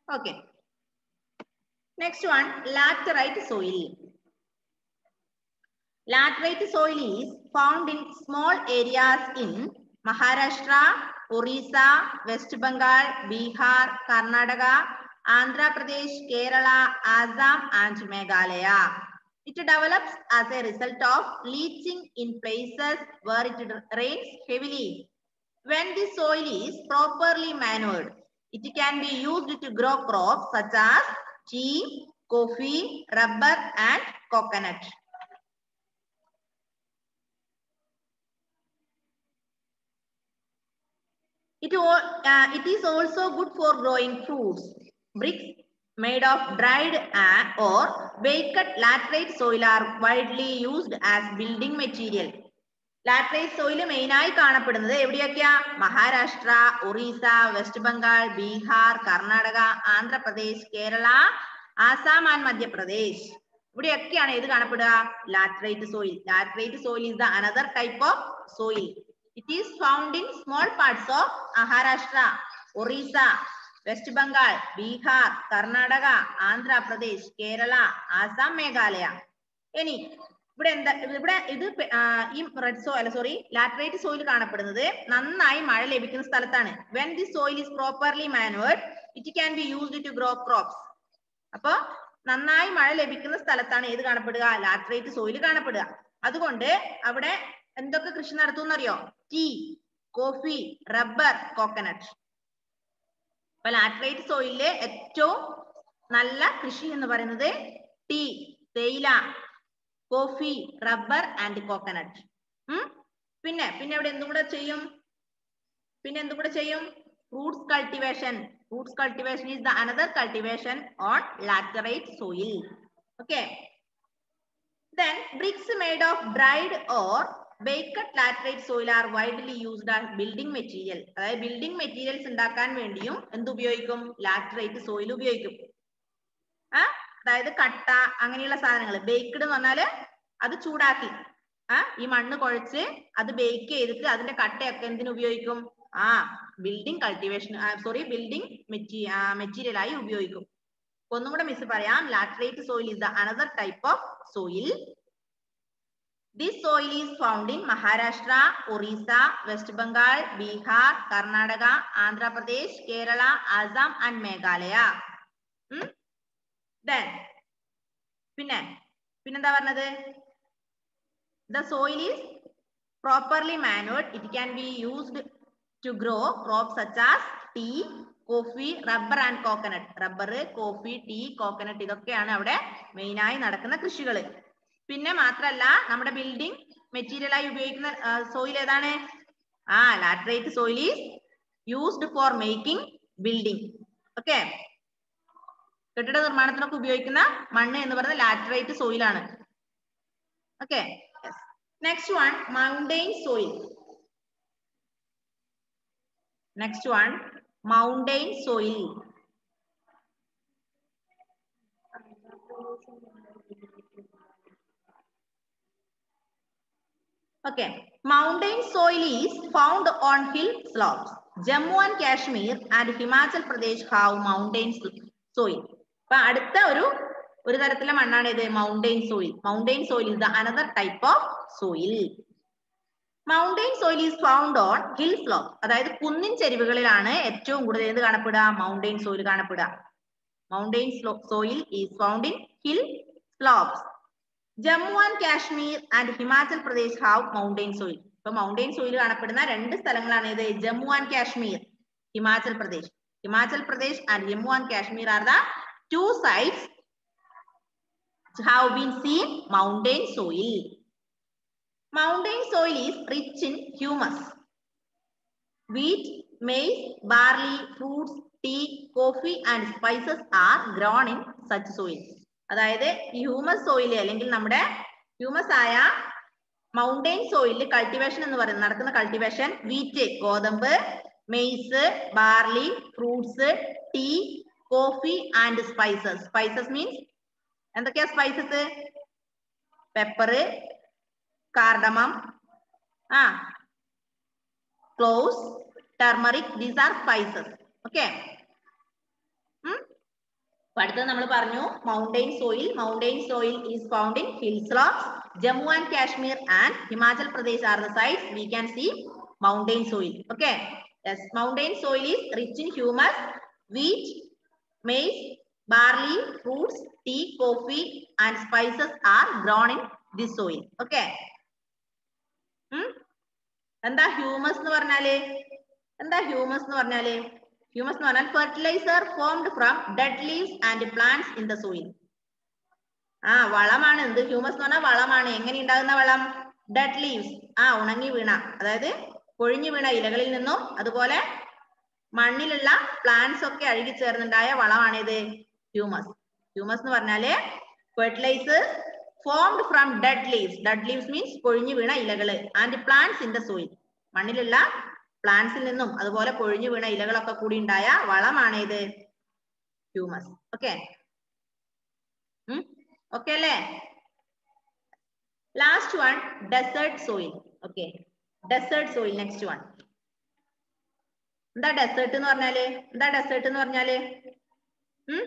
Okay. Next one, laterite soil. Laterite soil is found in small areas in Maharashtra, Orissa, West Bengal, Bihar, Karnataka, Andhra Pradesh, Kerala, Assam, and Meghalaya. It develops as a result of leaching in places where it rains heavily. When the soil is properly manured, it can be used to grow crops such as tea, coffee, rubber, and coconut. It, al- uh, it is also good for growing fruits. Bricks made of dried uh, or baked laterite soil are widely used as building material. Laterite soil മെയിനായി കാണപ്പെടുന്നത് എവിടെയൊക്കെയാ Maharashtra Orissa West Bengal Bihar Karnataka Andhra Pradesh Kerala Assam and Madhya Pradesh ഇവിടെയൊക്കെയാണ് ഏത് കാണപ്പെടുക laterite soil laterite soil is the another type of soil it is found in small parts of Maharashtra Orissa West Bengal Bihar Karnataka Andhra Pradesh Kerala Assam Meghalaya ഇനി ഇവിടെ എന്താ ഇവിടെ ഇത് പെ- ആ, ഈ റെഡ് സോയിൽ അല്ല സോറി ലാറ്ററൈറ്റ് സോയിൽ കാണപ്പെടുന്നത് നന്നായി മഴ ലഭിക്കുന്ന സ്ഥലത്താണ് when the soil is properly manured it can be used to grow crops അപ്പൊ നന്നായി മഴ ലഭിക്കുന്ന സ്ഥലത്താണ് ഏത് കാണപ്പെടുക ലാറ്ററൈറ്റ് സോയിൽ കാണപ്പെടുക അതുകൊണ്ട് അവിടെ എന്തൊക്കെ കൃഷി നടത്തുമെന്നറിയോ ടീ കോഫി റബ്ബർ കോക്കനട്ട് അപ്പൊ ലാറ്ററൈറ്റ് സോയിലിലെ ഏറ്റവും നല്ല കൃഷി എന്ന് പറയുന്നത് ടീ തേയില കോഫി റബ്ബർ ആൻഡ് കോക്കനട്ട് പിന്നെ പിന്നെ അവിടെ എന്തും കൂടെ ചെയ്യും പിന്നെ എന്തും കൂടെ ചെയ്യും fruits cultivation fruits cultivation is the another cultivation on laterite soil okay then bricks made of dried or baked laterite soil are widely used as building material അതായത് ബിൽഡിംഗ് മെറ്റീരിയൽസ് ഉണ്ടാക്കാൻ വേണ്ടിയും എന്ത് ഉപയോഗിക്കും ലാറ്ററൈറ്റ് സോയിൽ ഉപയോഗിക്കും ആ അതായത് കട്ട അങ്ങനെയുള്ള സാധനങ്ങൾ ബേക്ക്ഡ് എന്ന് പറഞ്ഞാല് അത് ചൂടാക്കി ആ ഈ മണ്ണ് കുഴച്ച് അത് ബേക്ക് ചെയ്തിട്ട് അതിന്റെ കട്ടയൊക്കെ എന്തിനു ഉപയോഗിക്കും ആ building cultivation sorry building material ആയി ഉപയോഗിക്കും ഒന്നും കൂടെ മിസ് പറയാം laterite soil is the another type of soil this soil is found in Maharashtra Orissa West Bengal Bihar Karnataka Andhra Pradesh Kerala Assam and Meghalaya then പിന്നെ പിന്നെന്താ പറഞ്ഞത് the soil is properly manured it can be used to grow crop such as tea coffee rubber and coconut rubber coffee tea coconut ഇതൊക്കെയാണ് അവിടെ മെയിനായി നടക്കുന്ന കൃഷികൾ പിന്നെ മാത്രല്ല നമ്മുടെ ബിൽഡിംഗ് മെറ്റീരിയൽ ആയി ഉപയോഗിക്കുന്ന സോയിൽ ഏതാണ് ആ laterite soil is used for making building okay കെട്ടിട നിർമ്മാണത്തിനൊക്കെ ഉപയോഗിക്കുന്ന മണ്ണ് എന്ന് പറയുന്നത് ലാറ്ററൈറ്റ് സോയിൽ ആണ് okay next one mountain soil next one mountain soil Okay. Mountain soil is found on hill slopes. Jammu and Kashmir and Himachal Pradesh have mountain soil. അപ്പൊ അടുത്ത ഒരു ഒരു തരത്തിലെ മണ്ണാണ് ഇത് mountain soil mountain soil is the another type of soil mountain soil is found on hill slope അതായത് കുന്നിൻ ചെരിവുകളിലാണ് ഏറ്റവും കൂടുതൽ എന്ത് കാണപ്പെടുക മൗണ്ടെയിൻ സോയിൽ കാണപ്പെടുക mountain soil is found in hill slopes Jammu and Kashmir and Himachal Pradesh have mountain soil ഇപ്പൊ mountain soil കാണപ്പെടുന്ന രണ്ട് സ്ഥലങ്ങളാണ് ഇത് Jammu and Kashmir Himachal Pradesh Himachal Pradesh and Jammu and Kashmir are the two sides have been seen mountain soil mountain soil is rich in humus wheat maize barley fruits tea coffee and spices are grown in such soil അതായത് ഈ humus soil അല്ലെങ്കിൽ നമ്മുടെ humus ആയ mountain സോയിലിൽ cultivation എന്ന് പറയുന്നത് നടക്കുന്ന cultivation wheat ഗോതമ്പ് maize barley fruits tea coffee and spices spices means എന്തൊക്കെയാ spices pepper cardamom ah cloves turmeric these are spices okay അപ്പൊ അടുത്തത് നമ്മൾ പറഞ്ഞു mountain soil mountain soil is found in hill slopes Jammu and Kashmir and Himachal Pradesh are the sides we can see mountain soil okay yes mountain soil is rich in humus wheat maize barley, fruits, tea, coffee, and spices are grown in this soil. Okay. ഉം? എന്താ humus എന്ന് പറഞ്ഞാല് എന്താ humus എന്ന് പറഞ്ഞാല് humus എന്ന് പറഞ്ഞാൽ fertiliser formed from dead leaves and plants in the soil ആ വളമാണ് എന്ത് ഹ്യൂമസ് എന്ന് പറഞ്ഞാൽ വളമാണ് എങ്ങനെ ഉണ്ടാകുന്ന വളം ഡെഡ് ലീവ്സ് ആ ഉണങ്ങി വീണ അതായത് കൊഴിഞ്ഞു വീണ ഇലകളിൽ നിന്നും അതുപോലെ മണ്ണിലുള്ള പ്ലാന്റ്സ് ഒക്കെ അഴുകി ചേർന്നുണ്ടായ വളമാണിത് ഹ്യൂമസ് ഹ്യൂമസ് എന്ന് പറഞ്ഞാല് fertilisers formed from dead leaves dead leaves means പൊഴിഞ്ഞു വീണ ഇലകള് and plants in the soil മണ്ണിലുള്ള പ്ലാന്റ്സിൽ നിന്നും അതുപോലെ പൊഴിഞ്ഞു വീണ ഇലകളൊക്കെ കൂടി ഉണ്ടായ വളമാണ് ഇത് ഹ്യൂമസ് ഓക്കെ ഓക്കെ അല്ലേ last one desert soil okay desert soil next one എന്താ ഡെസേർട്ട് എന്ന് പറഞ്ഞാല് എന്താ ഡെസേർട്ട് എന്ന് പറഞ്ഞാല് ഉം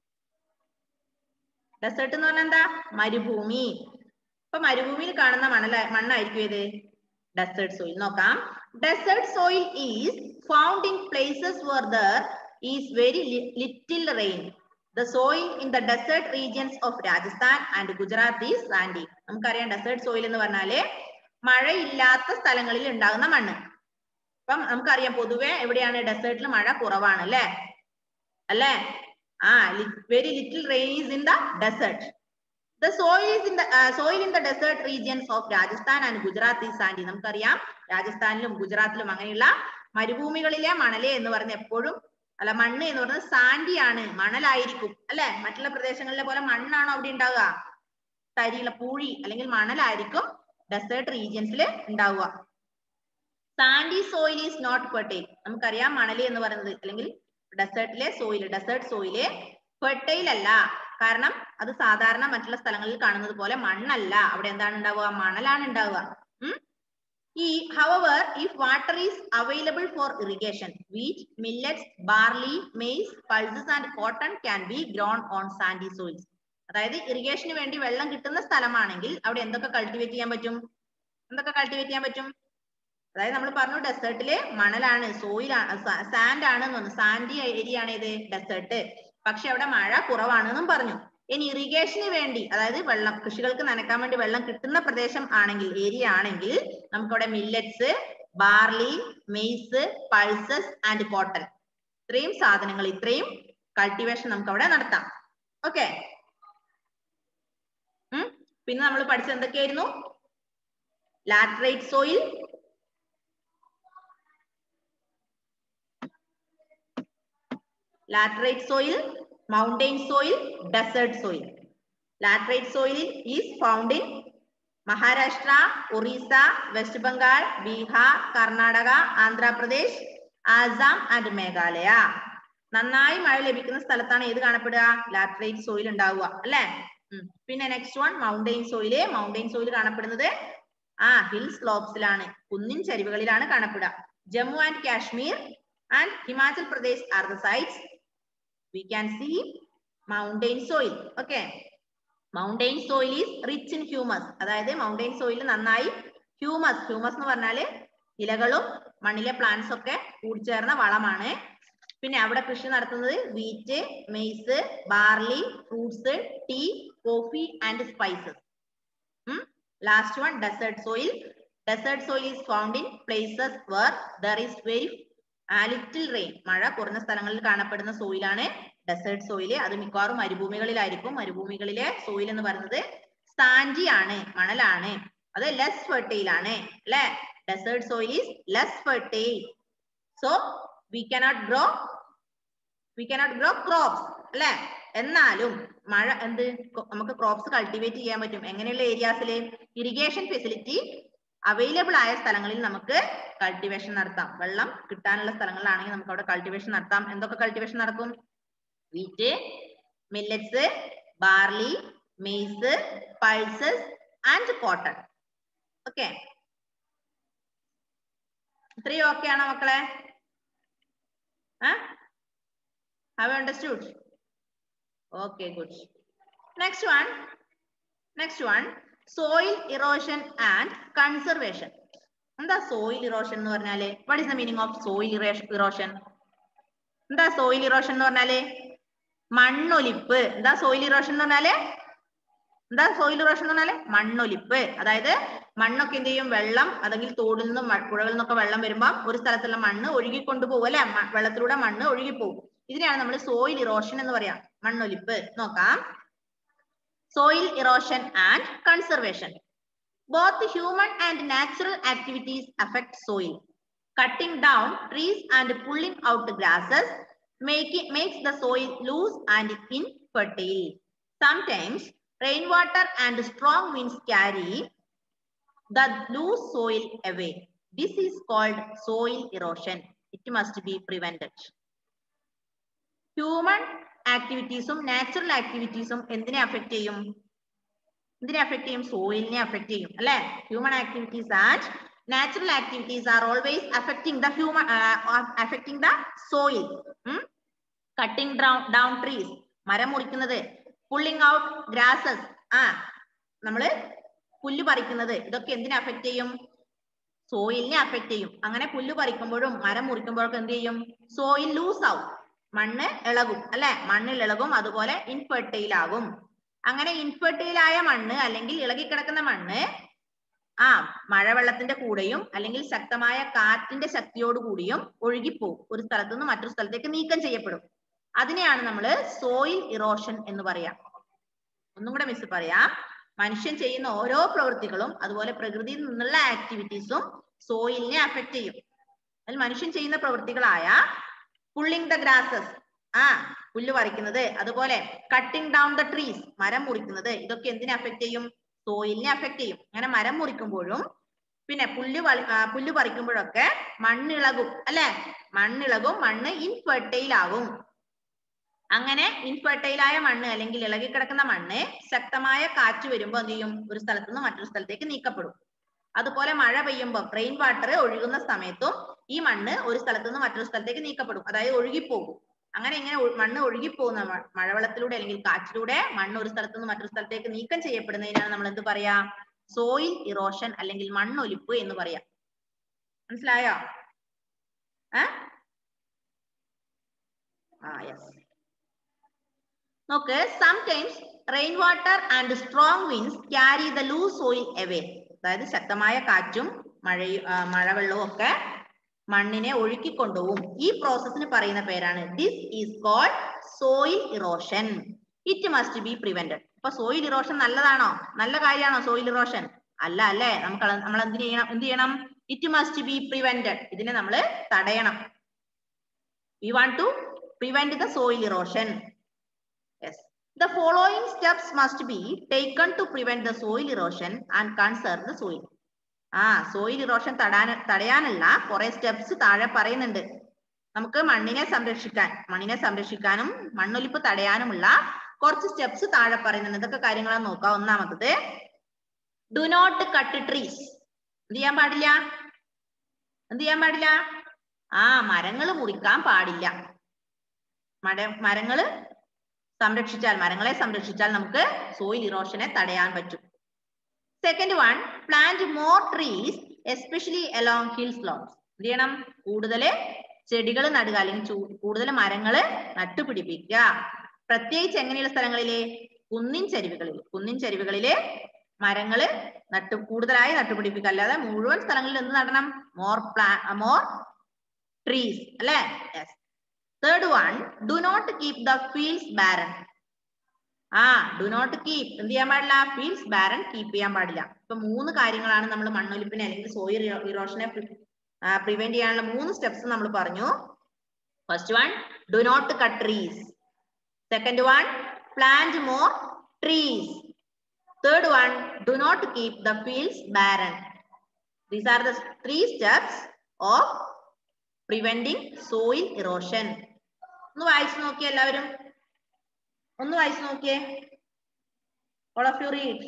ഡെസേർട്ട് എന്ന് പറഞ്ഞാൽ എന്താ മരുഭൂമി ഇപ്പൊ മരുഭൂമിയിൽ കാണുന്ന മണല മണ്ണായിരിക്കും ഏത് ഡെസേർട്ട് സോയിൽ നോക്കാം desert soil is found in places where there is very little rain the soil in the desert regions of Rajasthan and Gujarat is sandy നമുക്കറിയാം ഡെസേർട്ട് സോയിൽ എന്ന് പറഞ്ഞാല് മഴയില്ലാത്ത സ്ഥലങ്ങളിൽ ഉണ്ടാകുന്ന മണ്ണ് ഇപ്പം നമുക്കറിയാം പൊതുവെ എവിടെയാണ് ഡെസേർട്ടിൽ മഴ കുറവാണ് അല്ലേ അല്ലേ ആ very little rain is in the desert the soil is in the soil in the desert regions of Rajasthan and Gujarat is sandy നമുക്കറിയാം രാജസ്ഥാനിലും ഗുജറാത്തിലും അങ്ങനെയുള്ള മരുഭൂമികളിലെ മണല് എന്ന് പറയുന്നത് എപ്പോഴും അല്ല മണ്ണ് എന്ന് പറയുന്നത് സാൻഡി ആണ് മണലായിരിക്കും അല്ലെ മറ്റുള്ള പ്രദേശങ്ങളിലെ പോലെ മണ്ണാണോ അവിടെ ഉണ്ടാവുക തരിയുള്ള പൂഴി അല്ലെങ്കിൽ മണലായിരിക്കും ഡെസേർട്ട് റീജിയൻസിൽ ഉണ്ടാവുക sandy soil is not fertile നമുക്കറിയാം മണല് എന്ന് പറയുന്നത് അല്ലെങ്കിൽ ഡെസേർട്ടിലെ സോയിൽ ഡെസേർട്ട് സോയില് ഫെർട്ടൈൽ അല്ല കാരണം അത് സാധാരണ മറ്റുള്ള സ്ഥലങ്ങളിൽ കാണുന്നത് പോലെ മണ്ണല്ല അവിടെ എന്താണ് ഉണ്ടാവുക മണലാണ് ഉണ്ടാവുക ഈ however if water is available for irrigation wheat millets barley maize pulses and cotton can be grown on sandy soils അതായത് ഇറിഗേഷന് വേണ്ടി വെള്ളം കിട്ടുന്ന സ്ഥലമാണെങ്കിൽ അവിടെ എന്തൊക്കെ കൾട്ടിവേറ്റ് ചെയ്യാൻ പറ്റും എന്തൊക്കെ കൾട്ടിവേറ്റ് ചെയ്യാൻ പറ്റും അതായത് നമ്മൾ പറഞ്ഞു ഡെസേർട്ടില് മണലാണ് സോയിലാണ് സാൻഡ് ആണ് എന്ന് പറഞ്ഞു സാൻഡി ഏരിയ ആണ് ഇത് ഡെസേർട്ട് പക്ഷെ അവിടെ മഴ കുറവാണെന്നും പറഞ്ഞു ഇനി ഇറിഗേഷന് വേണ്ടി അതായത് വെള്ളം കൃഷികൾക്ക് നനക്കാൻ വേണ്ടി വെള്ളം കിട്ടുന്ന പ്രദേശം ആണെങ്കിൽ ഏരിയ ആണെങ്കിൽ നമുക്കവിടെ millets barley maize pulses and cotton ഇത്രയും സാധനങ്ങൾ ഇത്രയും കൾട്ടിവേഷൻ നമുക്ക് അവിടെ നടത്താം ഓക്കെ പിന്നെ നമ്മൾ പഠിച്ചത് എന്തൊക്കെയായിരുന്നു laterite soil laterite soil, mountain soil, desert soil. Laterite soil is found in Maharashtra, Orissa, West Bengal, Bihar, Karnataka, Andhra Pradesh, Assam and Meghalaya. നന്നായി മഴ ലഭിക്കുന്ന സ്ഥലത്താണ് ഏത് കാണപ്പെടുക ലാറ്ററൈറ്റ് സോയിൽ ഉണ്ടാവുക അല്ലെ പിന്നെ next one mountain soil mountain soil കാണപ്പെടുന്നത് ആ ഹിൽ സ്ലോപ്സിലാണ് കുന്നിൻ ചരിവുകളിലാണ് കാണപ്പെടുക Jammu and Kashmir and Himachal Pradesh are the sites we can see mountain soil okay mountain soil is rich in humus അതായത് mountain soil നന്നായി ഹ്യൂമസ് ഹ്യൂമസ് എന്ന് പറഞ്ഞാല് ഇലകളും മണ്ണിലെ പ്ലാന്റ്സ് ഒക്കെ കൂടിച്ചേർന്ന വളമാണ് പിന്നെ അവിടെ കൃഷി നടത്തുന്നത് wheat maize barley fruits tea coffee and spices last one desert soil desert soil is found in places where there is very little rain മഴ കുറഞ്ഞ സ്ഥലങ്ങളിൽ കാണപ്പെടുന്ന സോയിലാണ് ഡെസേർട്ട് സോയില് അത് മിക്കവാറും മരുഭൂമികളിലായിരിക്കും മരുഭൂമികളിലെ സോയിൽ എന്ന് പറയുന്നത് സാൻഡി ആണ് മണലാണ് അത് ലെസ് ഫെർട്ടൈൽ ആണ് അല്ലെ desert soil is less fertile so we cannot grow we cannot grow crops അല്ലെ എന്നാലും മഴ എന്ത് നമുക്ക് ക്രോപ്സ് കൾട്ടിവേറ്റ് ചെയ്യാൻ പറ്റും എങ്ങനെയുള്ള ഏരിയാസില് ഇറിഗേഷൻ ഫെസിലിറ്റി അവൈലബിൾ ആയ സ്ഥലങ്ങളിൽ നമുക്ക് കൾട്ടിവേഷൻ നടത്താം വെള്ളം കിട്ടാനുള്ള സ്ഥലങ്ങളിലാണെങ്കിൽ നമുക്ക് അവിടെ കൾട്ടിവേഷൻ നടത്താം എന്തൊക്കെ കൾട്ടിവേഷൻ നടക്കും wheat millets barley maize pulses and cotton okay ഇത്രയും ഓക്കെ ആണോ മക്കളെ have understood Okay, good. Next one. Next one. Soil erosion and conservation. എന്താ സോയിൽ ഇറോഷൻ എന്ന് പറഞ്ഞാല് what is the meaning of soil erosion എന്താ soil erosion എന്ന് പറഞ്ഞാല് മണ്ണൊലിപ്പ് എന്താ സോയിൽ ഇറോഷൻ എന്ന് പറഞ്ഞാല് എന്താ സോയിൽ ഇറോഷൻ എന്ന് പറഞ്ഞാല് മണ്ണൊലിപ്പ് അതായത് മണ്ണൊക്കെ എന്ത് ചെയ്യും വെള്ളം അല്ലെങ്കിൽ തോടിൽ നിന്നും മ- പുഴകളിൽ നിന്നൊക്കെ വെള്ളം വരുമ്പോൾ ഒരു സ്ഥലത്തുള്ള മണ്ണ് ഒഴുകി കൊണ്ടുപോകും അല്ലെ മ- വെള്ളത്തിലൂടെ മണ്ണ് ഒഴുകി പോകും ഇതിനെയാണ് നമ്മൾ സോയിൽ ഇറോഷൻ എന്ന് പറയാം മണ്ണൊലിപ്പ് നോക്കാം soil erosion and conservation. Both human and natural activities affect soil. Cutting down trees and pulling out grasses make it, makes the soil loose and infertile. Sometimes rainwater and strong winds carry the loose soil away. This is called soil erosion. It must be prevented. Human ആക്ടിവിറ്റീസും natural ആക്ടിവിറ്റീസും എന്തിനെ affect ചെയ്യും എന്തിനെ affect ചെയ്യും സോയിലിനെ affect ചെയ്യും അല്ലെ human activities and natural activities are always affecting the human affecting the soil cutting down trees മരം മുറിക്കുന്നത് പുള്ളിങ് ഔട്ട് ഗ്രാസസ് ആ നമ്മള് പുല്ല് പറിക്കുന്നത് ഇതൊക്കെ എന്തിനെ അഫക്ട് ചെയ്യും സോയിലിനെ അഫക്ട് ചെയ്യും അങ്ങനെ പുല്ല് പറിക്കുമ്പോഴും മരം മുറിക്കുമ്പോഴൊക്കെ എന്ത് ചെയ്യും സോയിൽ ലൂസ് ആവും മണ്ണ് ഇളകും അല്ലെ മണ്ണിൽ ഇളകും അതുപോലെ ഇൻഫെർട്ടൈൽ ആകും അങ്ങനെ ഇൻഫെർട്ടൈൽ ആയ മണ്ണ് അല്ലെങ്കിൽ ഇളകിക്കിടക്കുന്ന മണ്ണ് ആ മഴവെള്ളത്തിന്റെ കൂടെയും അല്ലെങ്കിൽ ശക്തമായ കാറ്റിന്റെ ശക്തിയോട് കൂടിയും ഒഴുകിപ്പോകും ഒരു സ്ഥലത്ത് നിന്ന് മറ്റൊരു സ്ഥലത്തേക്ക് നീക്കം ചെയ്യപ്പെടും അതിനെയാണ് നമ്മൾ സോയിൽ ഇറോഷൻ എന്ന് പറയാം ഒന്നും കൂടെ മിസ് പറയാം മനുഷ്യൻ ചെയ്യുന്ന ഓരോ പ്രവൃത്തികളും അതുപോലെ പ്രകൃതിയിൽ നിന്നുള്ള ആക്ടിവിറ്റീസും സോയിലിനെ അഫക്ട് ചെയ്യും അതിൽ മനുഷ്യൻ ചെയ്യുന്ന പ്രവൃത്തികളായ പുള്ളിങ് ദ ഗ്രാസസ് ആ പുല്ല് പറിക്കുന്നത് അതുപോലെ കട്ടിംഗ് ഡൗൺ ദ ട്രീസ് മരം മുറിക്കുന്നത് ഇതൊക്കെ എന്തിനെ അഫക്ട് ചെയ്യും സോയിലിനെ അഫക്ട് ചെയ്യും അങ്ങനെ മരം മുറിക്കുമ്പോഴും പിന്നെ പുല്ല് വളി- ആ, പുല്ല് പറിക്കുമ്പോഴൊക്കെ മണ്ണിളകും അല്ലെ മണ്ണിളകും മണ്ണ് ഇൻഫെർട്ടൈൽ ആകും അങ്ങനെ ഇൻഫെർട്ടൈൽ ആയ മണ്ണ് അല്ലെങ്കിൽ ഇളകിക്കിടക്കുന്ന മണ്ണ് ശക്തമായ കാറ്റ് വരുമ്പോൾ എന്ത് ചെയ്യും ഒരു സ്ഥലത്ത് നിന്ന് മറ്റൊരു സ്ഥലത്തേക്ക് നീക്കപ്പെടും അതുപോലെ മഴ പെയ്യുമ്പോൾ റെയിൻ വാട്ടർ ഒഴുകുന്ന സമയത്തും ഈ മണ്ണ് ഒരു സ്ഥലത്ത് നിന്ന് മറ്റൊരു സ്ഥലത്തേക്ക് നീക്കപ്പെടും അതായത് ഒഴുകിപ്പോകും അങ്ങനെ ഇങ്ങനെ ഒ- മണ്ണ് ഒഴുകിപ്പോകുന്ന മ- മഴവെള്ളത്തിലൂടെ അല്ലെങ്കിൽ കാറ്റിലൂടെ മണ്ണ് ഒരു സ്ഥലത്ത് നിന്ന് മറ്റൊരു സ്ഥലത്തേക്ക് നീക്കം ചെയ്യപ്പെടുന്നതിനാണ് നമ്മൾ എന്ത് പറയാ സോയിൽ ഇറോഷൻ അല്ലെങ്കിൽ മണ്ണൊലിപ്പ് എന്ന് പറയാം മനസ്സിലായോ ഏ ആ യെസ് നോക്ക് sometimes rain water and strong winds carry the loose soil away അതായത് ശക്തമായ കാറ്റും മഴയും ആ, മഴവെള്ളവും ഒക്കെ മണ്ണിനെ ഒഴുക്കിക്കൊണ്ടുപോകും ഈ പ്രോസസ്സിന് പറയുന്ന പേരാണ് this is called soil erosion it must be prevented അപ്പൊ സോയിൽ ഇറോഷൻ നല്ലതാണോ നല്ല കാര്യമാണോ സോയിൽ ഇറോഷൻ അല്ല അല്ലേ നമുക്ക് നമ്മൾ എന്ത് ചെയ്യണം എന്ത് ചെയ്യണം ഇറ്റ് മസ്റ്റ് ബി പ്രിവെന്റഡ് ഇതിനെ നമ്മൾ തടയണം we want to prevent the soil erosion Yes. The following steps must be taken to prevent the soil erosion and conserve the soil. ആ സോയിൽ ഇറോഷൻ തടാൻ തടയാനുള്ള കുറെ സ്റ്റെപ്സ് താഴെ പറയുന്നുണ്ട് നമുക്ക് മണ്ണിനെ സംരക്ഷിക്കാൻ മണ്ണിനെ സംരക്ഷിക്കാനും മണ്ണൊലിപ്പ് തടയാനുമുള്ള കുറച്ച് സ്റ്റെപ്സ് താഴെ പറയുന്നുണ്ട് ഇതൊക്കെ കാര്യങ്ങളാണ് നോക്കാം ഒന്നാമത്തത് ഡു നോട്ട് കട്ട് ട്രീസ് എന്ത് ചെയ്യാൻ പാടില്ല എന്ത് ചെയ്യാൻ പാടില്ല ആ മരങ്ങൾ മുറിക്കാൻ പാടില്ല മര മരങ്ങള് സംരക്ഷിച്ചാൽ മരങ്ങളെ സംരക്ഷിച്ചാൽ നമുക്ക് സോയിൽ ഇറോഷനെ തടയാൻ പറ്റും second one plant more trees especially along hill slopes എന്ത് ചെയ്യണം കൂടുതൽ ചെടികൾ നടുക അല്ലെങ്കിൽ കൂടുതൽ മരങ്ങൾ നട്ടുപിടിപ്പിക്കുക പ്രത്യേകിച്ച് എങ്ങനെയുള്ള സ്ഥലങ്ങളില് കുന്നിൻ ചരിവുകളിൽ കുന്നിൻ ചരിവുകളില് മരങ്ങള് നട്ടു കൂടുതലായി നട്ടുപിടിപ്പിക്കുക അല്ലാതെ മുഴുവൻ സ്ഥലങ്ങളിൽ എന്ത് നടണം മോർ പ്ലാ മോർ ട്രീസ് അല്ലെ yes third one do not keep the fields barren ആ ഡു നോട്ട് കീപ് എന്ത് ചെയ്യാൻ പാടില്ല ഫീൽഡ്സ് ബാരൻ കീപ്പ് ചെയ്യാൻ പാടില്ല ഇപ്പൊ മൂന്ന് കാര്യങ്ങളാണ് നമ്മൾ മണ്ണൊലിപ്പിനെ അല്ലെങ്കിൽ സോയിൽ ഇറോഷനെ പ്രിവെന്റ് ചെയ്യാനുള്ള മൂന്ന് സ്റ്റെപ്സ് നമ്മൾ പറഞ്ഞു first one do not cut trees second one plant more trees third one do not keep the fields barren these are the three steps of preventing soil erosion ഒന്ന് വായിച്ചു നോക്കിയേ എല്ലാവരും ഒന്ന് വായിച്ചു നോക്കിയേ all of you read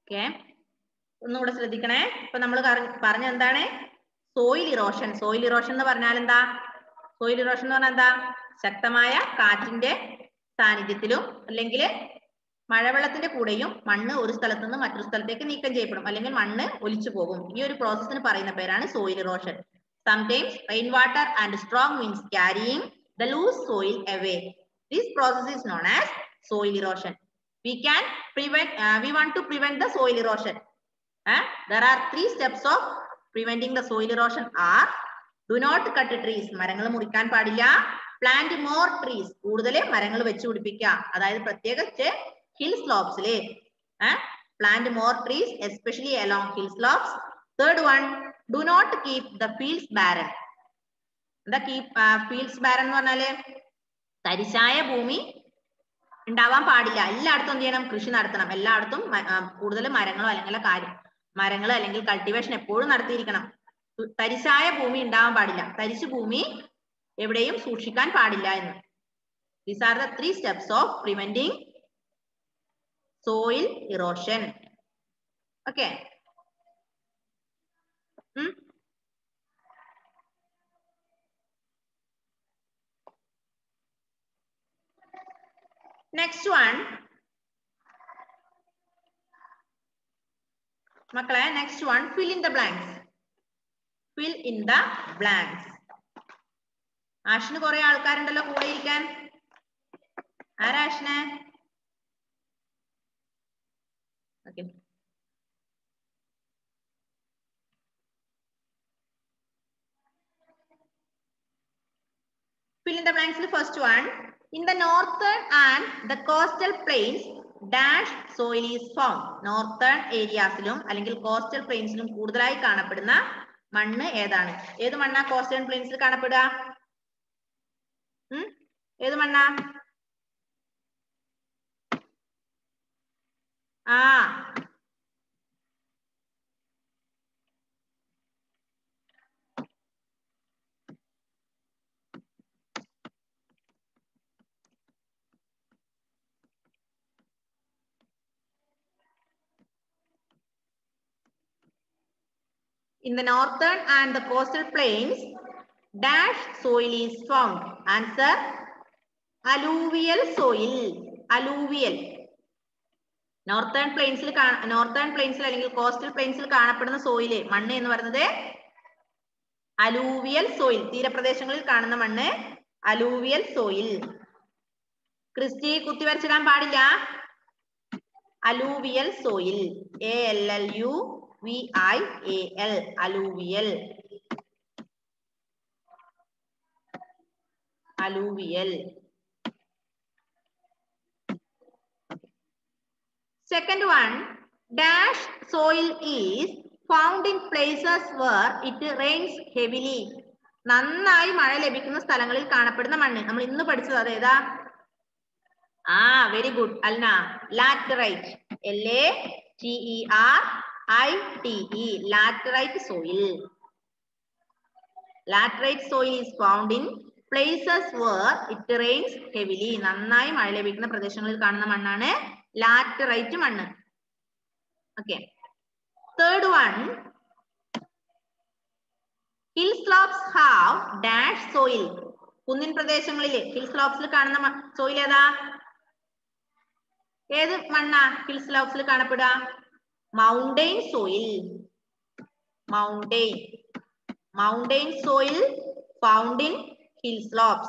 okay ഒന്നുകൂടെ ശ്രദ്ധിക്കണേ ഇപ്പൊ നമ്മൾ പറഞ്ഞ എന്താണ് സോയിൽ ഇറോഷൻ സോയിൽ ഇറോഷൻ എന്ന് പറഞ്ഞാൽ എന്താ സോയിൽ ഇറോഷൻ എന്ന് പറഞ്ഞാൽ എന്താ ശക്തമായ കാറ്റിന്റെ സാന്നിധ്യത്തിലും അല്ലെങ്കിൽ മഴവെള്ളത്തിന്റെ കൂടെയും മണ്ണ് ഒരു സ്ഥലത്ത് നിന്ന് മറ്റൊരു സ്ഥലത്തേക്ക് നീക്കം ചെയ്യപ്പെടും അല്ലെങ്കിൽ മണ്ണ് ഒലിച്ചു പോകും ഈ ഒരു പ്രോസസ്സിന് പറയുന്ന പേരാണ് soil erosion sometimes rain water and strong winds carrying the loose soil away this process is known as soil erosion we can prevent uh, we want to prevent the soil erosion uh, there are three steps of preventing the soil erosion are do not cut trees മരങ്ങൾ മുറിക്കാൻ പാടില്ല plant more trees കൂടുതൽ മരങ്ങൾ വെച്ച് പിടിപ്പിക്കുക അതായത് പ്രത്യേകിച്ച് hill സ്ലോപ്സില് plant more trees especially along hill slopes third one do not keep the fields barren എന്താ കീപ് ഫീൽഡ്സ് ബാരൻ എന്ന് പറഞ്ഞാല് തരിശായ ഭൂമി ഉണ്ടാവാൻ പാടില്ല എല്ലായിടത്തും എന്ത് ചെയ്യണം കൃഷി നടത്തണം എല്ലായിടത്തും കൂടുതൽ മരങ്ങളോ അല്ലെങ്കിൽ കാര്യം മരങ്ങൾ അല്ലെങ്കിൽ കൾട്ടിവേഷൻ എപ്പോഴും നടത്തിയിരിക്കണം തരിശായ ഭൂമി ഉണ്ടാവാൻ പാടില്ല തരിശു ഭൂമി എവിടെയും സൂക്ഷിക്കാൻ പാടില്ല എന്ന് these are the three steps of preventing soil erosion okay hmm? next one മക്കളെ next one fill in the blanks fill in the blanks ആഷിന് കുറെ ആൾക്കാരുണ്ടല്ലോ കൂടെ ഇരിക്കാൻ ആരാ ആഷിനെ Okay. Fill in the blanks. The first one. In the northern and the coastal plains, dash soil is found. Northern areasിലും അല്ലെങ്കിൽ coastal plainsiലും കൂടുതലായി കാണപ്പെടുന്ന മണ്ണ് ഏതാണ് ഏത് മണ്ണാ കോസ്റ്റൽ പ്ലെയിൻസിൽ കാണപ്പെടുക ഉം ഏത് മണ്ണാ ആ In the northern and the coastal plains, dash soil is found. Answer, alluvial soil. Alluvial. Northern പ്ലെയിൻസിൽ നോർത്തേൺ പ്ലെയിൻസിൽ അല്ലെങ്കിൽ കോസ്റ്റൽ പ്ലെയിൻസിൽ കാണപ്പെടുന്ന സോയില് മണ്ണ് എന്ന് പറയുന്നത് അലൂവിയൽ സോയിൽ തീരപ്രദേശങ്ങളിൽ കാണുന്ന മണ്ണ് അലൂവിയൽ സോയിൽ ക്രിസ്റ്റി കുത്തി വരച്ചിടാൻ പാടില്ല alluvial soil A L L U V I A L alluvial alluvial Second one, dash soil is found in places where it rains heavily. നന്നായി മഴ ലഭിക്കുന്ന സ്ഥലങ്ങളിൽ കാണപ്പെടുന്ന മണ്ണ് നമ്മൾ ഇന്ന് പഠിച്ചത് അതേതാ ആ very good Alna laterite L A T E R I T E laterite soil laterite soil is found in places where it rains heavily നന്നായി മഴ ലഭിക്കുന്ന പ്രദേശങ്ങളിൽ കാണുന്ന മണ്ണാണ് ലാറ്ററൈറ്റ് മണ്ണ് okay third one hill slopes have dash soil കുന്നിൻ പ്രദേശങ്ങളിൽ hill സ്ലോപ്സിൽ കാണുന്ന സോയിൽ ഏതാ ഏത് മണ്ണാ ഹിൽ സ്ലോപ്സിൽ കാണപ്പെടുക mountain soil mountain mountain soil found in hill slopes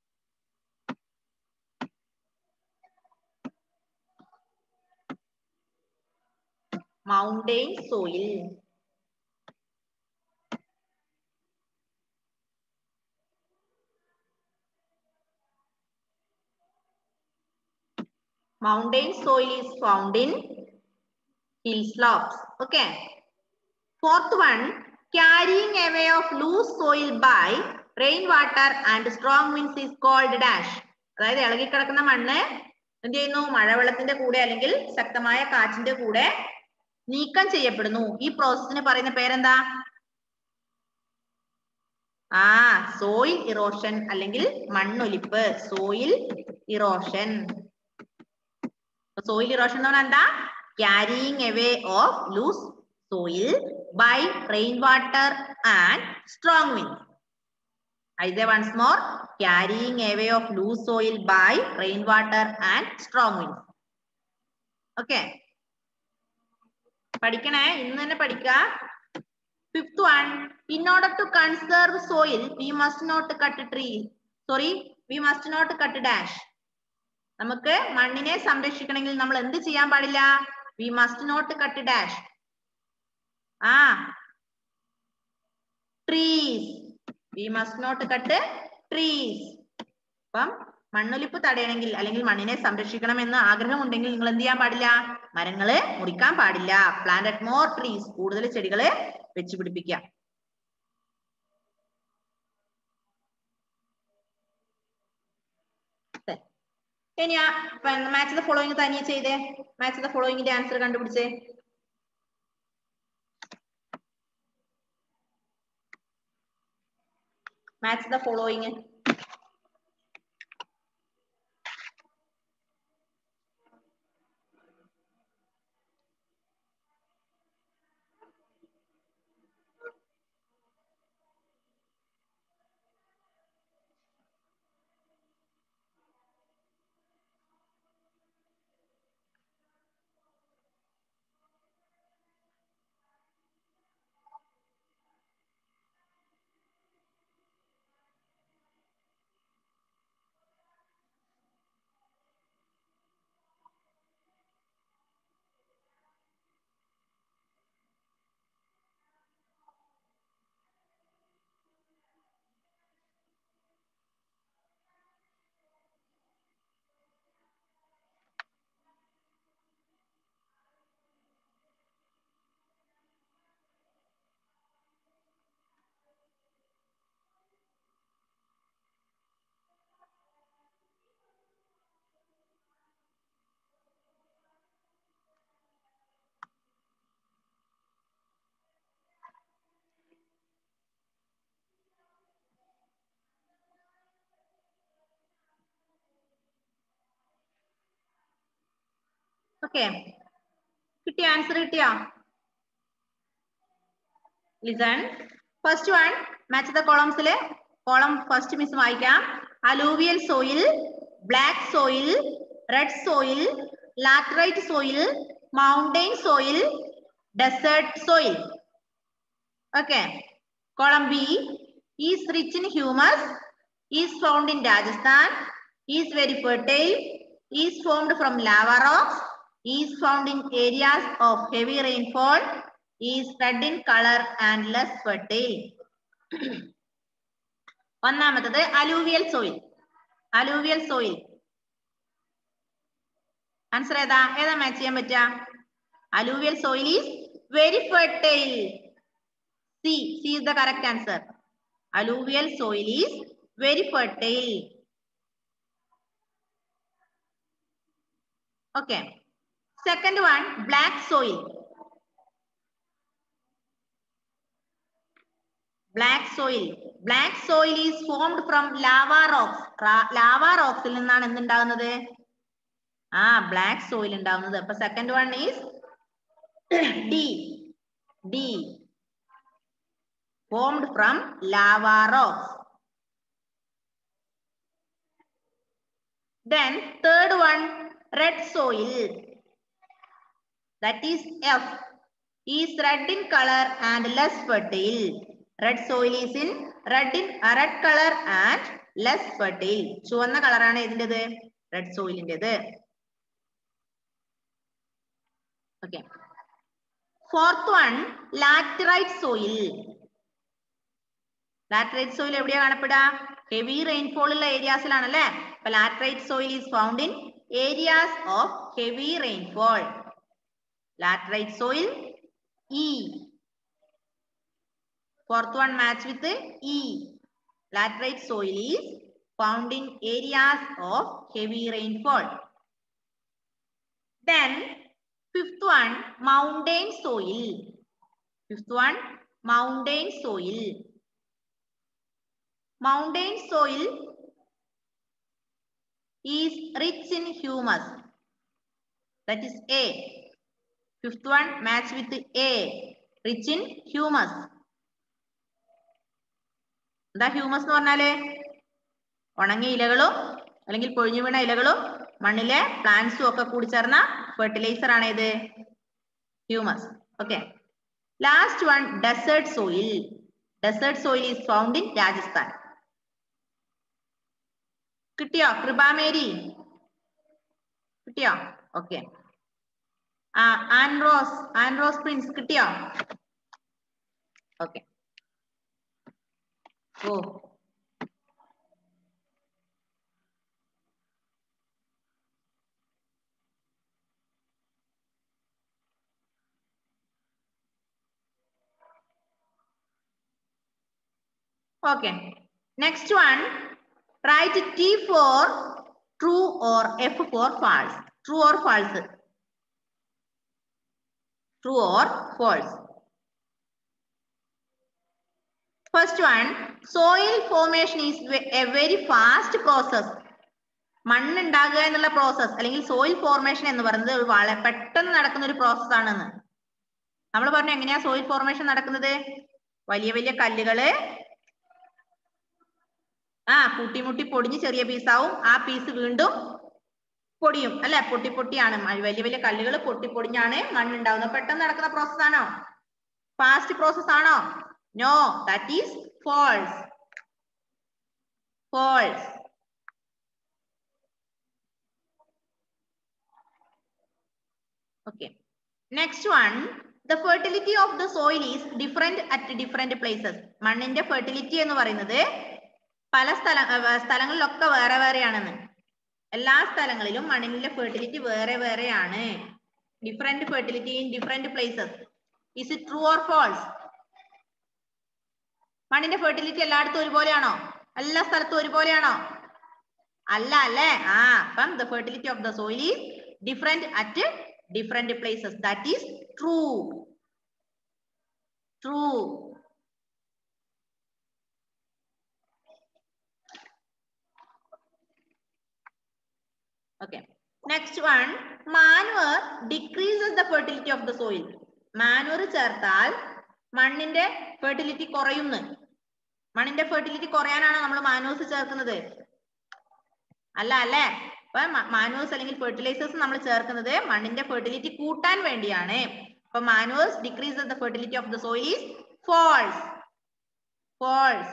mountain soil. Mountain soil is found in hill slopes. Okay. Fourth one, carrying away of loose soil by rainwater and strong winds is called dash. അതായത് ഇളകിക്കിടക്കുന്ന മണ്ണ് എന്ത് ചെയ്യുന്നു മഴവെള്ളത്തിന്റെ കൂടെ അല്ലെങ്കിൽ ശക്തമായ കാറ്റിന്റെ കൂടെ നീക്കം ചെയ്യപ്പെടുന്നു ഈ പ്രോസസ്സിന് പറയുന്ന പേരെന്താ ആ സോയിൽ ഇറോഷൻ അല്ലെങ്കിൽ മണ്ണൊലിപ്പ് സോയിൽ ഇറോഷൻ സോയിൽ ഇറോഷൻ എന്ന് പറഞ്ഞാൽ എന്താ carrying away of loose soil by rainwater and strong winds. I say once more, carrying away of loose soil by rainwater and strong winds. Okay. പഠിക്കണേ ഇന്ന് തന്നെ പഠിക്ക fifth one in order to conserve soil we must not cut tree sorry we must not cut dash നമുക്ക് മണ്ണിനെ സംരക്ഷിക്കണമെങ്കിൽ നമ്മൾ എന്ത് ചെയ്യാൻ പാടില്ല we must not cut dash ആ trees we must not cut trees അപ്പം മണ്ണൊലിപ്പ് തടയണമെങ്കിൽ അല്ലെങ്കിൽ മണ്ണിനെ സംരക്ഷിക്കണം എന്ന് ആഗ്രഹമുണ്ടെങ്കിൽ നിങ്ങൾ എന്ത് ചെയ്യാൻ പാടില്ല മരങ്ങള് മുറിക്കാൻ പാടില്ല പ്ലാന്റ് മോർ ട്രീസ് കൂടുതൽ ചെടികള് വെച്ച് പിടിപ്പിക്കുക ഇനി മാച്ച് ദ ഫോളോയിങ് തനിയെ ചെയ്തേ മാച്ച് ദ ഫോളോയിങ്ങിന്റെ ആൻസർ കണ്ടുപിടിച്ചേ മാച്ച് ദ ഫോളോയിങ് ഓക്കെ കിട്ടിയ ആൻസർ കിട്ടിയോ listen first one match the കോളംസില് കോളം ഫസ്റ്റ് മിസ് വായിക്കാം alluvial soil black soil red soil laterite soil mountain soil desert soil okay column B is rich in humus is found in Rajasthan is very fertile is formed from lava rocks is found in areas of heavy rainfall, is red in color and less fertile. ഒന്നാമത്തത് alluvial soil alluvial soil answer ഏതാ ഏതാ match ചെയ്യാൻ പറ്റുക alluvial soil is very fertile C C is the correct answer alluvial soil is very fertile okay Second one, black soil. Black soil. Black soil is formed from lava rocks. Lava rocks ൽ നിന്നാണ് എന്തുണ്ടാകുന്നത് ആ black soil ഉണ്ടാകുന്നത് അപ്പൊ second one is D D formed from lava rocks then third one red soil that is F is red in color and less fertile. Red soil is in red in uh, red color and less fertile. ചുവന്ന കളറാണ് ഇതിൻ്റെത് red സോയിലിൻ്റെത് okay fourth one laterite soil laterite soil എവിടെയാ കാണപ്പെടുക heavy rainfall ഉള്ള ഏരിയാസിലാണല്ലേ അപ്പൊ laterite soil is found in areas of heavy rainfall laterite soil E. Fourth one match with E. Laterite soil is found in areas of heavy rainfall. Then fifth one mountain soil. Fifth one mountain soil. Mountain soil is rich in humus. That is A. Fifth one match with A rich in humus എന്താ humus എന്ന് പറഞ്ഞാല് ഉണങ്ങിയ ഇലകളും അല്ലെങ്കിൽ പൊഴിഞ്ഞു വീണ ഇലകളും മണ്ണിലെ പ്ലാന്റ്സും ഒക്കെ കൂടി ചേർന്ന ഫെർട്ടിലൈസർ ആണ് ഇത് humus okay last one desert soil desert soil is found in Rajasthan കിട്ടിയോ കൃപാമേരി കിട്ടിയോ ഓക്കെ ആ ആൻറോസ് ആൻറോസ് പ്രിൻസ് കിട്ടിയോ ഓക്കെ ഓ Okay. Next one. Write T for true or F for false. True or false? True or false? First one. Soil formation is ve- a very fast process. മണ്ണുണ്ടാകുക എന്നുള്ള process അല്ലെങ്കിൽ soil formation എന്ന് പറയുന്നത് ഒരു വളരെ പെട്ടെന്ന് നടക്കുന്ന ഒരു പ്രോസസ് ആണെന്ന് നമ്മൾ പറഞ്ഞു എങ്ങനെയാ സോയിൽ ഫോർമേഷൻ നടക്കുന്നത് വലിയ വലിയ കല്ലുകള് ആ കൂട്ടിമുട്ടി പൊടിഞ്ഞ് ചെറിയ പീസാവും ആ പീസ് വീണ്ടും പൊടിയും അല്ലെ പൊട്ടി പൊട്ടിയാണ് മ- വലിയ വലിയ കല്ലുകൾ പൊട്ടി പൊടിഞ്ഞാണ് മണ്ണുണ്ടാവുന്നത് പെട്ടെന്ന് നടക്കുന്ന പ്രോസസ് ആണോ ഫാസ്റ്റ് പ്രോസസ് ആണോ no that is false false okay next one the fertility of the soil is different at different places മണ്ണിന്റെ fertility എന്ന് പറയുന്നത് പല സ്ഥല അഹ് സ്ഥലങ്ങളിലൊക്കെ വേറെ വേറെയാണെന്ന് എല്ലാ സ്ഥലങ്ങളിലും മണ്ണിന്റെ ഫെർട്ടിലിറ്റി വേറെ വേറെയാണ് different fertility in different places is it true or false മണ്ണിന്റെ ഫെർട്ടിലിറ്റി എല്ലായിടത്തും ഒരുപോലെയാണോ എല്ലാ സ്ഥലത്തും ഒരുപോലെയാണോ അല്ല അല്ലേ ആ അപ്പം the fertility of the soil is different at different places that is true true Okay. Next one, manure decreases the fertility of the soil. Manure ചേർത്താൽ മണ്ണിന്റെ ഫെർട്ടിലിറ്റി കുറയുന്നു മണ്ണിന്റെ ഫെർട്ടിലിറ്റി കുറയാനാണ് നമ്മൾ മാനൂസ് ചേർക്കുന്നത് അല്ല അല്ലേ അപ്പൊ മാനൂസ് അല്ലെങ്കിൽ ഫെർട്ടിലൈസേഴ്സ് നമ്മൾ ചേർക്കുന്നത് മണ്ണിന്റെ ഫെർട്ടിലിറ്റി കൂട്ടാൻ വേണ്ടിയാണ് അപ്പൊ manures decrease the fertility of the soil is false false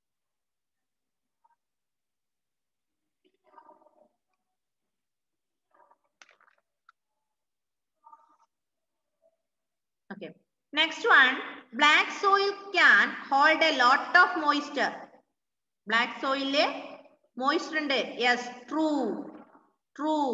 Okay. Next one, black soil can hold a lot of moisture. Black soil moisture ഉണ്ട്. Yes, true. True.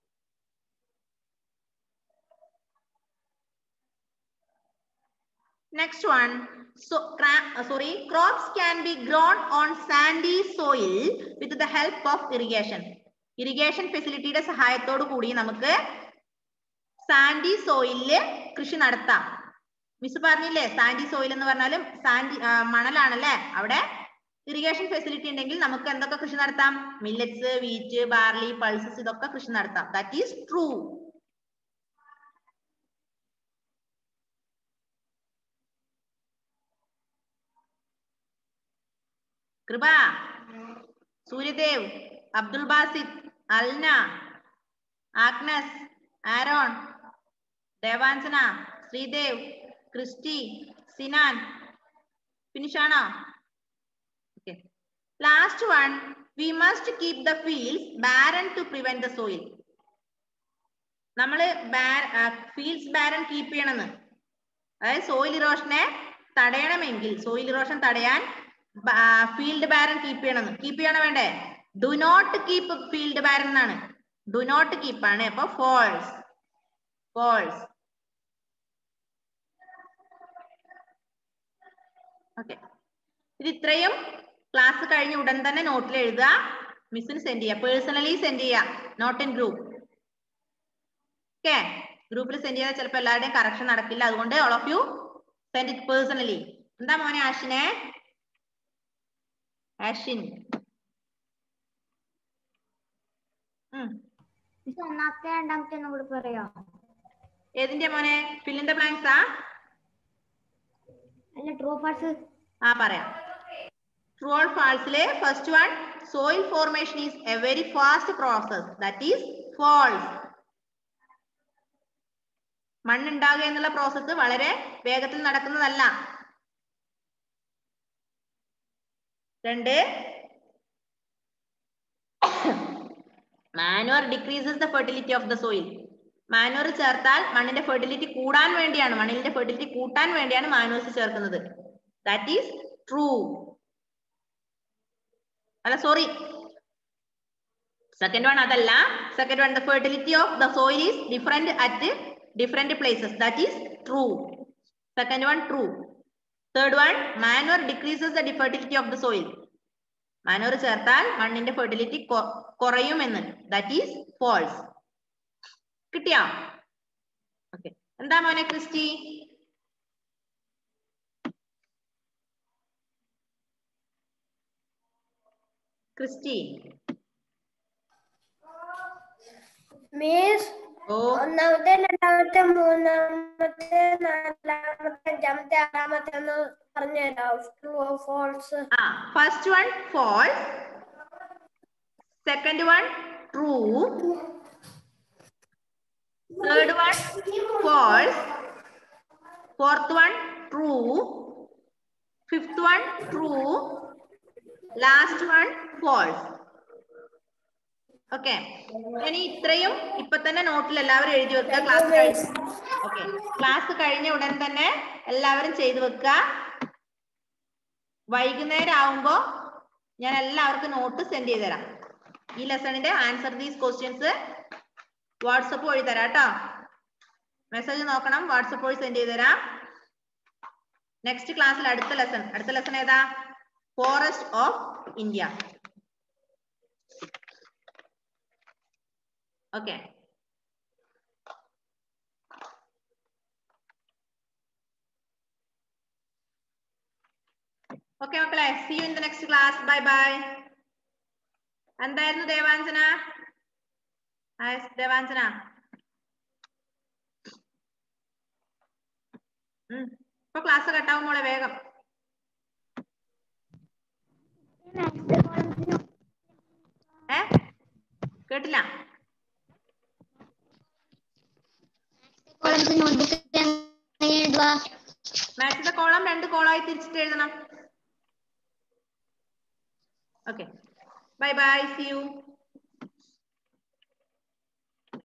Next one, so cra- uh, sorry, crops can be grown on sandy soil with the help of irrigation. Irrigation facility യുടെ സഹായത്തോടു കൂടി നമുക്ക് Sandy സോയിലില് കൃഷി നടത്താം miss പറഞ്ഞില്ലേ Sandy soil എന്ന് പറഞ്ഞാലും സാൻഡി ആ, മണലാണല്ലേ അവിടെ ഇറിഗേഷൻ ഫെസിലിറ്റി ഉണ്ടെങ്കിൽ നമുക്ക് എന്തൊക്കെ കൃഷി നടത്താം മില്ലറ്റ്സ് വീറ്റ് ബാർലി പൾസസ് ഇതൊക്കെ കൃഷി നടത്താം that is true Kripa Suryadev Abdul Basid Alna Agnes Aaron Devanjana Sreedev Christy Sinan finish ആണോ okay last one we must keep the fields barren to prevent the soil നമ്മള് ഫീൽഡ്സ് ബാരൻ കീപ്പ് ചെയ്യണമെന്ന് അതായത് സോയിൽ ഇറോഷനെ തടയണമെങ്കിൽ സോയിൽ ഇറോഷൻ തടയാൻ ഫീൽഡ് ബാരൻ കീപ്പ് ചെയ്യണമെന്ന് കീപ്പ് ചെയ്യണം വേണ്ടേ do not keep field barren എന്നാണ് ഡു നോട്ട് കീപ്പ് ആണ് അപ്പൊ ഫോൾസ് ഫോൾസ് ഓക്കെ ഇത് ഇത്രയും ക്ലാസ് കഴിഞ്ഞ് ഉടൻ തന്നെ നോട്ടിൽ എഴുതുക മിസ്സിന് സെൻഡ് ചെയ്യുക പേഴ്സണലി സെൻഡ് ചെയ്യുക നോട്ട് ഇൻ ഗ്രൂപ്പ് ഓക്കെ ഗ്രൂപ്പിൽ സെൻഡ് ചെയ്താൽ ചിലപ്പോൾ എല്ലാവരുടെയും കറക്ഷൻ നടക്കില്ല അതുകൊണ്ട് all of you send it personally എന്താ മോനെ ആഷിനെ ആഷിൻ ഉം മിസ് ഒന്നാമത്തെ രണ്ടാമത്തെ ഒന്നും കൂടി പറയോ ഏതിന്റെ മോനെ ഫില്ലിന്റെ ബ്ലാങ്ക്സ് ആ അല്ല ട്രൂ ഫാൾസ് ആ പറയാം ട്രൂ ഓർ ഫാൾസിലെ first one soil formation is a very fast process that is false മണ്ണുണ്ടാകുക എന്നുള്ള പ്രോസസ്സ് വളരെ വേഗത്തിൽ നടക്കുന്നതല്ല രണ്ട് manure decreases the fertility of the soil manure ചേർത്താൽ മണ്ണിന്റെ ഫെർട്ടിലിറ്റി കൂടാൻ വേണ്ടിയാണ് മണ്ണിന്റെ ഫെർട്ടിലിറ്റി കൂട്ടാൻ വേണ്ടിയാണ് മാനുവേഴ്സ് ചേർക്കുന്നത് ദാറ്റ് ഈസ് ട്രൂ അല്ല സോറി സെക്കൻഡ് വൺ അതല്ല second one the fertility of the soil is different at different places that is true second one true third one manure decreases the fertility of the soil manure ചേർത്താൽ മണ്ണിന്റെ fertility കുറയുമെന്ന് that is false കിട്ടിയോ okay എന്താ മോനെ Christy Christy means ഓ ഒന്നാമത്തെ രണ്ടാമത്തെ മൂന്നാമത്തെ നാലാമത്തെ അഞ്ചാമത്തെ ആറാമത്തെ ഒന്ന് പറഞ്ഞുതരാം ട്രൂ ഫോൾസ് ആ first one false second one true third one false fourth one true fifth one true last one false okay ഇനി ഇത്രയും ഇപ്പൊ തന്നെ നോട്ടിൽ എല്ലാവരും എഴുതി വെക്കുക ക്ലാസ് കഴിഞ്ഞ് ഓക്കെ ക്ലാസ് കഴിഞ്ഞ ഉടൻ തന്നെ എല്ലാവരും ചെയ്തു വെക്കുക വൈകുന്നേരം ആവുമ്പോ ഞാൻ എല്ലാവർക്കും നോട്ട് സെൻഡ് ചെയ്ത് തരാം ഈ ലെസണിന്റെ ആൻസർ ദീസ് ക്വസ്റ്റ്യൻസ് വാട്സപ്പ് വഴി തരാം കേട്ടോ മെസ്സേജ് നോക്കണം വാട്സപ്പ് വഴി സെൻഡ് ചെയ്ത് തരാം നെക്സ്റ്റ് ക്ലാസ്സിൽ അടുത്ത ലെസൺ അടുത്ത ലെസൺ ഏതാ forest of India okay okay മക്കളെ see you in the next class bye bye എന്തായിരുന്നു ദേവാഞ്ജന ഹായ് ദേവാഞ്ജന ഉം. ഇപ്പൊ ക്ലാസ് കട്ടാവും മോളെ വേഗം ഏ കേട്ടില്ല മാത്സിന്റെ കോളം രണ്ട് കോളായി തിരിച്ചിട്ട് എഴുതണം okay bye bye see U